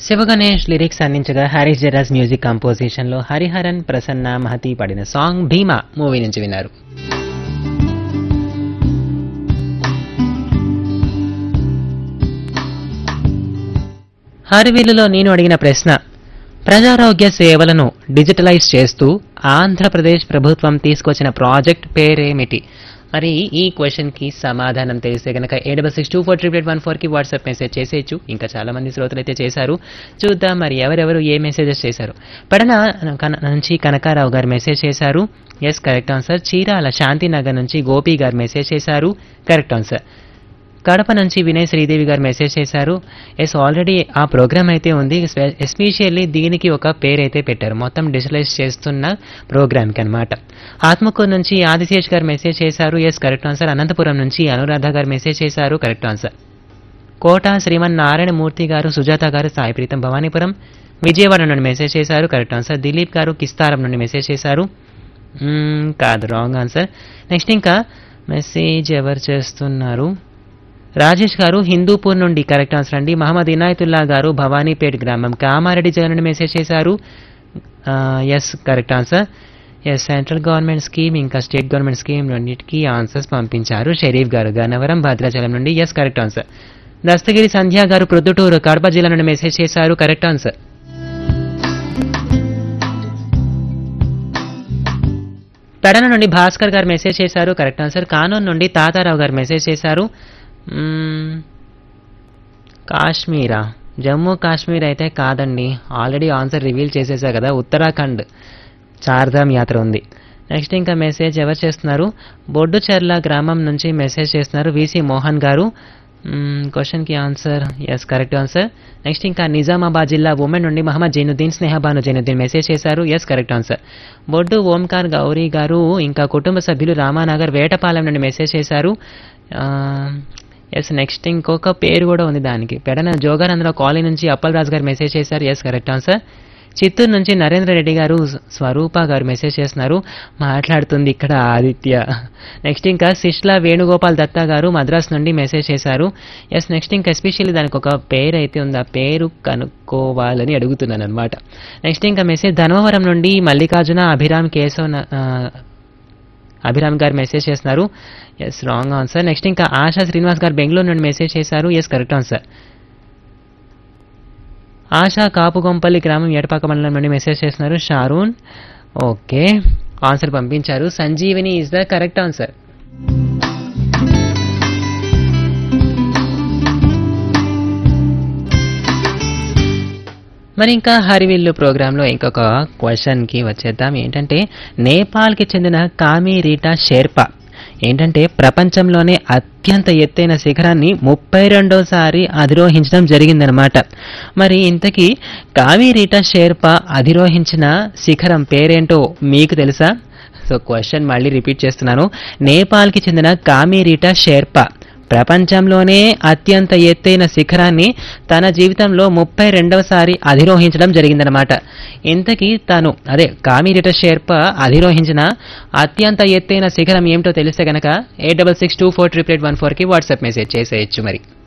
Sivaganesh lyrics అందించగా Harris Jayaraj music composition లో హరిహరన్ ప్రసన్న మహతి పాడిన సాంగ్ భీమా మూవీ నుంచి విన్నారు హరివిల్లులో నేను అడిగిన ప్రశ్న ప్రజారోగ్య సేవలను డిజిటలైజ్ చేస్తూ ఆంధ్రప్రదేశ్ ప్రభుత్వం తీసుకొచ్చిన ప్రాజెక్ట్ పేరేమిటి మరి ఈ క్వశ్చన్ కి సమాధానం తెలిస్తే కనుక ఏడు double six two four triple eight one four కి వాట్సాప్ మెసేజ్ చేసేయచ్చు ఇంకా చాలా మంది శ్రోతలు అయితే చేశారు చూద్దాం మరి ఎవరెవరు ఏ మెసేజెస్ చేశారు పడన కన- నుంచి కనకారావు గారు మెసేజ్ చేశారు yes correct answer Chirala Shantinagar నుంచి గోపి గారు మెసేజ్ చేశారు కరెక్ట్ ఆన్సర్ కడప నుంచి వినయ్ శ్రీదేవి గారు మెసేజ్ చేశారు ఎస్ ఆల్రెడీ ఆ ప్రోగ్రామ్ అయితే ఉంది ఎస్పెషల్లీ దీనికి ఒక పేరు అయితే పెట్టారు మొత్తం డిజిటలైజ్ చేస్తున్న ప్రోగ్రామ్కి అనమాట ఆత్మకూరు నుంచి ఆదిశేష్ గారు మెసేజ్ చేశారు ఎస్ కరెక్ట్ ఆన్సర్ అనంతపురం నుంచి అనురాధ గారు మెసేజ్ చేశారు కరెక్ట్ ఆన్సర్ కోట శ్రీమన్ నారాయణమూర్తి గారు సుజాత గారు సాయి ప్రీతం భవానీపురం విజయవాడ నుండి మెసేజ్ చేశారు కరెక్ట్ ఆన్సర్ దిలీప్ గారు కిస్తారం నుండి మెసేజ్ చేశారు మ్మ్, కాదు రాంగ్ ఆన్సర్ నెక్స్ట్ ఇంకా మెసేజ్ ఎవరు చేస్తున్నారు రాజేష్ గారు హిందూపూర్ నుండి కరెక్ట్ ఆన్సర్ అండి మహమ్మద్ ఇనాయతుల్లా గారు భవానీపేట్ గ్రామం కామారెడ్డి జిల్లా నుండి మెసేజ్ చేశారు yes correct answer yes central government scheme ఇంకా స్టేట్ గవర్నమెంట్ స్కీమ్ రెండింటికి ఆన్సర్స్ పంపించారు షరీఫ్ గారు గన్నవరం భద్రాచలం నుండి yes correct answer Dastagiri Sandhya గారు ప్రొద్దుటూరు కడప జిల్లా నుండి మెసేజ్ చేశారు కరెక్ట్ ఆన్సర్ పెడన నుండి భాస్కర్ గారు మెసేజ్ చేశారు కరెక్ట్ ఆన్సర్ కానూన్ నుండి తాతారావు గారు మెసేజ్ చేశారు మ్మ్, కాశ్మీరా జమ్మూ కాశ్మీర్ అయితే కాదండి ఆల్రెడీ ఆన్సర్ రివీల్ చేసేసా కదా ఉత్తరాఖండ్ చార్ధామ్ యాత్ర ఉంది నెక్స్ట్ ఇంకా మెసేజ్ ఎవరు చేస్తున్నారు బొడ్డుచెర్ల గ్రామం నుంచి మెసేజ్ చేస్తున్నారు విసి మోహన్ గారు క్వశ్చన్కి answer yes correct answer next ఇంకా నిజామాబాద్ జిల్లా ఉమెన్ నుండి మహమ్మద్ జైనుద్దీన్ స్నేహబాను జైనుద్దీన్ మెసేజ్ చేశారు yes correct answer Boddu Omkar Gauri గారు ఇంకా కుటుంబ సభ్యులు రామానగర్ వేటపాలెం నుండి మెసేజ్ చేశారు ఎస్ నెక్స్ట్ ఇంకొక పేరు కూడా ఉంది దానికి పెడన జోగానందరావు కాలనీ నుంచి అప్పల్ రాజు గారు మెసేజ్ చేశారు ఎస్ కరెక్ట్ ఆన్సర్ చిత్తూరు నుంచి నరేంద్ర రెడ్డి గారు స్వరూప గారు మెసేజ్ చేస్తున్నారు మాట్లాడుతుంది ఇక్కడ ఆదిత్య నెక్స్ట్ ఇంకా శిష్లా వేణుగోపాల్ దత్తా గారు మద్రాస్ నుండి మెసేజ్ చేశారు ఎస్ నెక్స్ట్ ఇంకా ఎస్పెషల్లీ దానికి ఒక పేరు అయితే ఉంది ఆ పేరు కనుక్కోవాలని అడుగుతున్నాను అనమాట నెక్స్ట్ ఇంకా మెసేజ్ ధర్మవరం నుండి మల్లికార్జున అభిరామ్ కేశవ్ న- ఆ, అభిరామ్ గారు మెసేజ్ చేస్తున్నారు ఎస్ రాంగ్ ఆన్సర్ నెక్స్ట్ ఇంకా ఆశా శ్రీనివాస్ గారు బెంగళూరు నుండి మెసేజ్ చేశారు yes correct answer Asha Kapugompalli గ్రామం ఏటపాక మండలం నుండి మెసేజ్ చేస్తున్నారు షారూన్ ఓకే ఆన్సర్ పంపించారు Sanjeevani is the correct answer మరి ఇంకా హరివిల్లు ప్రోగ్రాంలో ఇంకొక క్వశ్చన్కి వచ్చేద్దాం ఏంటంటే నేపాల్కి చెందిన కామి రీటా షేర్పా ఏంటంటే ప్రపంచంలోనే అత్యంత ఎత్తైన శిఖరాన్ని ముప్పై రెండోసారి అధిరోహించడం జరిగిందనమాట మరి ఇంతకీ కామి రీటా షేర్పా అధిరోహించిన శిఖరం పేరేంటో మీకు తెలుసా సో క్వశ్చన్ మళ్ళీ రిపీట్ చేస్తున్నాను నేపాల్కి చెందిన కామిరీటా షేర్పా ప్రపంచంలోనే అత్యంత ఎత్తైన శిఖరాన్ని తన జీవితంలో ముప్పై రెండవసారి అధిరోహించడం జరిగిందనమాట ఇంతకీ తాను అదే కామిరీట షేర్పా అధిరోహించిన అత్యంత ఎత్తైన శిఖరం ఏమిటో తెలిస్తే గనక eight double six two four triple eight one ఫోర్కి వాట్సాప్ మెసేజ్ చేసేయచ్చు మరి